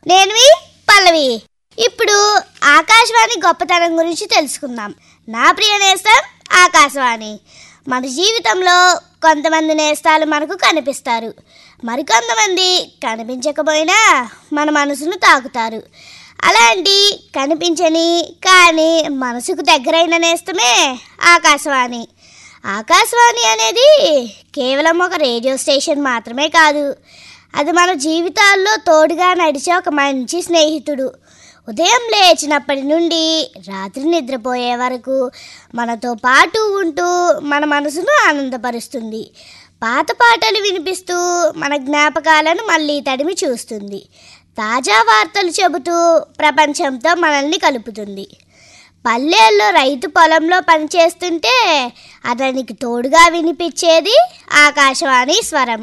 నేను మీ పల్లవి ఇప్పుడు ఆకాశవాణి గొప్పతనం గురించి తెలుసుకుందాం నా ప్రియ నేస్తం ఆకాశవాణి మన జీవితంలో కొంతమంది నేస్తాలు మనకు కనిపిస్తారు మరికొంతమంది కనిపించకపోయినా మన మనసును తాకుతారు అలాంటి కనిపించని కానీ మనసుకు దగ్గరైన నేస్తమే ఆకాశవాణి ఆకాశవాణి అనేది కేవలం ఒక రేడియో స్టేషన్ మాత్రమే కాదు అది మన జీవితాల్లో తోడుగా నడిచే ఒక మంచి స్నేహితుడు ఉదయం లేచినప్పటి నుండి రాత్రి నిద్రపోయే వరకు మనతో పాటు ఉంటూ మన మనసును ఆనందపరుస్తుంది పాత పాటలు వినిపిస్తూ మన జ్ఞాపకాలను మళ్ళీ తడిమి చూస్తుంది తాజా వార్తలు చెబుతూ ప్రపంచంతో మనల్ని కలుపుతుంది పల్లెల్లో రైతు పొలంలో పనిచేస్తుంటే అతనికి తోడుగా వినిపించేది ఆకాశవాణి స్వరం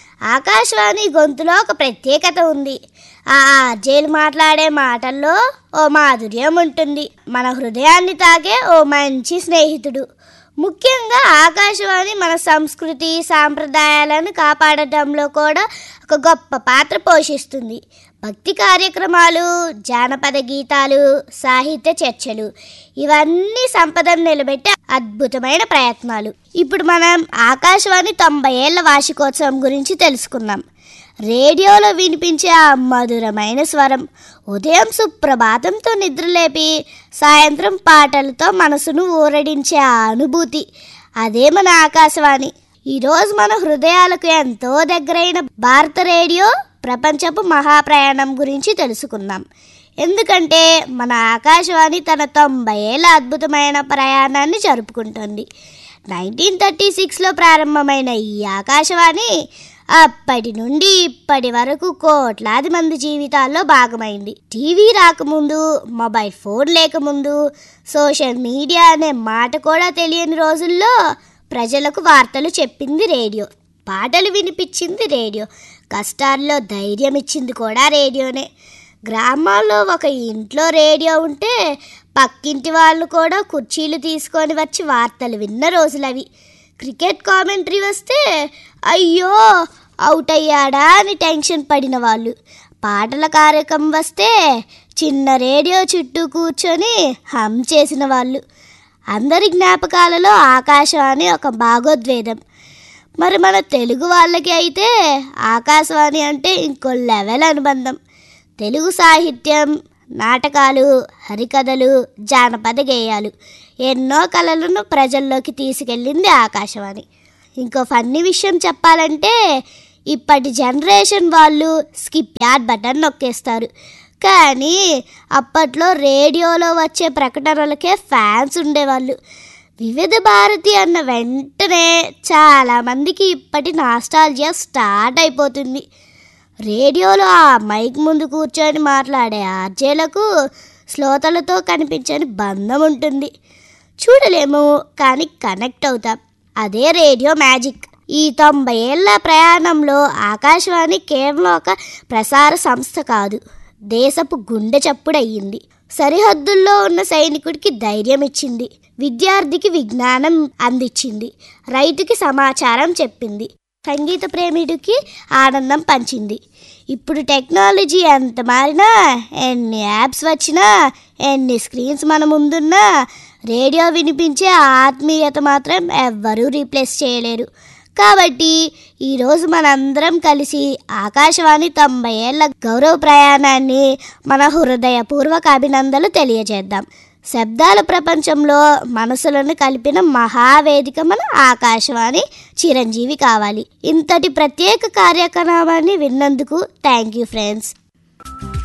ఆకాశవాణి గొంతులో ఒక ప్రత్యేకత ఉంది ఆ ఆర్జేలు మాట్లాడే మాటల్లో ఓ మాధుర్యం ఉంటుంది మన హృదయాన్ని తాకే ఓ మంచి స్నేహితుడు ముఖ్యంగా ఆకాశవాణి మన సంస్కృతి సాంప్రదాయాలను కాపాడటంలో కూడా ఒక గొప్ప పాత్ర పోషిస్తుంది భక్తి కార్యక్రమాలు జానపద గీతాలు సాహిత్య చర్చలు ఇవన్నీ సంపదను నిలబెట్టే అద్భుతమైన ప్రయత్నాలు ఇప్పుడు మనం ఆకాశవాణి తొంభై ఏళ్ల వార్షికోత్సవం గురించి తెలుసుకుందాం రేడియోలో వినిపించే ఆ మధురమైన స్వరం ఉదయం సుప్రభాతంతో నిద్రలేపి సాయంత్రం పాటలతో మనసును ఊరడించే ఆ అనుభూతి అదే మన ఆకాశవాణి ఈరోజు మన హృదయాలకు ఎంతో దగ్గరైన భారత రేడియో ప్రపంచపు మహాప్రయాణం గురించి తెలుసుకుందాం ఎందుకంటే మన ఆకాశవాణి తన తొంభై ఏళ్ళ అద్భుతమైన ప్రయాణాన్ని జరుపుకుంటుంది నైన్టీన్ థర్టీ సిక్స్లో ప్రారంభమైన ఈ ఆకాశవాణి అప్పటి నుండి ఇప్పటి వరకు కోట్లాది మంది జీవితాల్లో భాగమైంది టీవీ రాకముందు మొబైల్ ఫోన్ లేకముందు సోషల్ మీడియా అనే మాట కూడా తెలియని రోజుల్లో ప్రజలకు వార్తలు చెప్పింది రేడియో పాటలు వినిపించింది రేడియో కష్టాల్లో ధైర్యం ఇచ్చింది కూడా రేడియోనే గ్రామాల్లో ఒక ఇంట్లో రేడియో ఉంటే పక్కింటి వాళ్ళు కూడా కుర్చీలు తీసుకొని వచ్చి వార్తలు విన్న రోజులవి క్రికెట్ కామెంటరీ వస్తే అయ్యో అవుట్ అయ్యాడా అని టెన్షన్ పడిన వాళ్ళు పాటల కార్యక్రమం వస్తే చిన్న రేడియో చుట్టూ కూర్చొని హమ్ చేసిన వాళ్ళు అందరి జ్ఞాపకాలలో ఆకాశవాణి ఒక భాగోద్వేదం మరి మన తెలుగు వాళ్ళకి అయితే ఆకాశవాణి అంటే ఇంకో లెవెల్ అనుబంధం తెలుగు సాహిత్యం నాటకాలు హరికథలు జానపద గేయాలు ఎన్నో కళలను ప్రజల్లోకి తీసుకెళ్ళింది ఆకాశవాణి ఇంకో ఫన్నీ విషయం చెప్పాలంటే ఇప్పటి జనరేషన్ వాళ్ళు స్కిప్ యాడ్ బటన్ నొక్కేస్తారు కానీ అప్పట్లో రేడియోలో వచ్చే ప్రకటనలకే ఫ్యాన్స్ ఉండేవాళ్ళు వివిధ భారతి అన్న వెంటనే చాలామందికి ఇప్పటి నాస్టాలజియా స్టార్ట్ అయిపోతుంది రేడియోలో ఆ మైక్ ముందు కూర్చొని మాట్లాడే ఆర్జేలకు శ్రోతలతో కనిపించని బంధం ఉంటుంది చూడలేము కానీ కనెక్ట్ అవుతాం అదే రేడియో మ్యాజిక్ ఈ తొంభై ఏళ్ల ప్రయాణంలో ఆకాశవాణి కేవలం ఒక ప్రసార సంస్థ కాదు దేశపు గుండె చప్పుడయ్యింది సరిహద్దుల్లో ఉన్న సైనికుడికి ధైర్యం ఇచ్చింది విద్యార్థికి విజ్ఞానం అందించింది రైతుకి సమాచారం చెప్పింది సంగీత ప్రేమిడికి ఆనందం పంచింది ఇప్పుడు టెక్నాలజీ ఎంత మారినా ఎన్ని యాప్స్ వచ్చినా ఎన్ని స్క్రీన్స్ మన ముందున్నా రేడియో వినిపించే ఆ ఆత్మీయత మాత్రం ఎవ్వరూ రీప్లేస్ చేయలేరు కాబట్టి ఈరోజు మనందరం కలిసి ఆకాశవాణి తొంభై ఏళ్ల గౌరవ ప్రయాణాన్ని మన హృదయపూర్వక అభినందనలు తెలియజేద్దాం శబ్దాల ప్రపంచంలో మనసులను కలిపిన మహావేదిక మన ఆకాశవాణి చిరంజీవి కావాలి ఇంతటి ప్రత్యేక కార్యక్రమాన్ని విన్నందుకు థ్యాంక్ యూ ఫ్రెండ్స్